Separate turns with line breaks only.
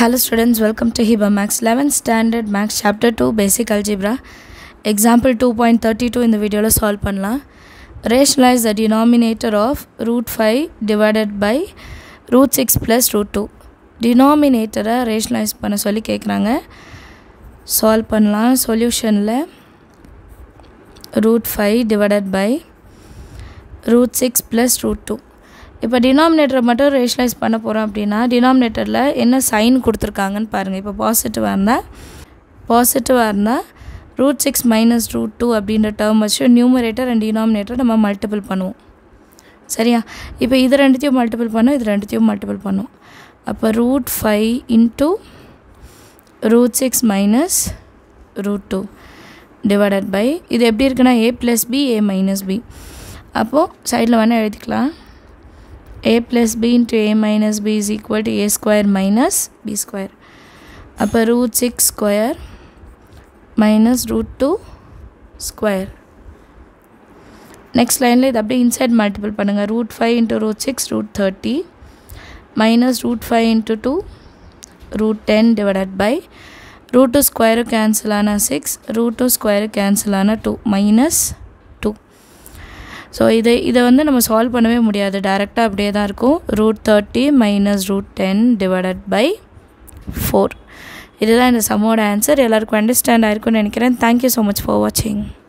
Hello students, welcome to Hiba Max 11th Standard Max Chapter 2 Basic Algebra. Example 2.32 இந்த வீடியோவில் solve பண்ணலாம் rationalise the denominator of root five divided by root six plus root two டினாமினேட்டரை rationalise பண்ண சொல்லி கேட்குறாங்க solve பண்ணலாம் சொல்யூஷனில் root five divided by root six plus root two இப்போ டினாமினேட்டரை மட்டும் ரேஷனலைஸ் பண்ண போகிறோம் அப்படின்னா டினாமினேட்டரில் என்ன சைன் கொடுத்துருக்காங்கன்னு பாருங்கள் இப்போ பாசிட்டிவாக இருந்தால் பாசிட்டிவாக இருந்தால் root six minus root two அப்படின்ற டேர்ம் வச்சு நியூமரேட்டர் அண்ட் டினாமினேட்டர் நம்ம மல்டிபிள் பண்ணுவோம் சரியா இப்போ இது ரெண்டுத்தையும் மல்டிபிள் பண்ணோம் இது ரெண்டுத்தையும் மல்டிபிள் பண்ணுவோம் அப்போ root five into root six minus root two divided by இது எப்படி இருக்குன்னா A plus B A minus B அப்போது சைடில் வேணால் எழுதிக்கலாம் a plus b into a minus b is equal to a square minus b square அப்போ root 6 square minus root 2 square next லைனில் இது அப்படியே இன்சைட் மல்டிபிள் பண்ணுங்கள் root five into root six root thirty minus root five into two root ten divided by root two square cancel ஆனால் six root two square cancel ஆனால் two minus so இதை இதை வந்து நம்ம சால்வ் பண்ணவே முடியாது டேரெக்டாக அப்படியே தான் இருக்கும் root thirty minus root ten divided by four இதுதான் இந்த சம்மோட ஆன்சர் எல்லாருக்கும் அண்டர்ஸ்டாண்ட் ஆயிருக்கும்னு நினைக்கிறேன் தேங்க்யூ ஸோ மச் ஃபார் வாட்சிங்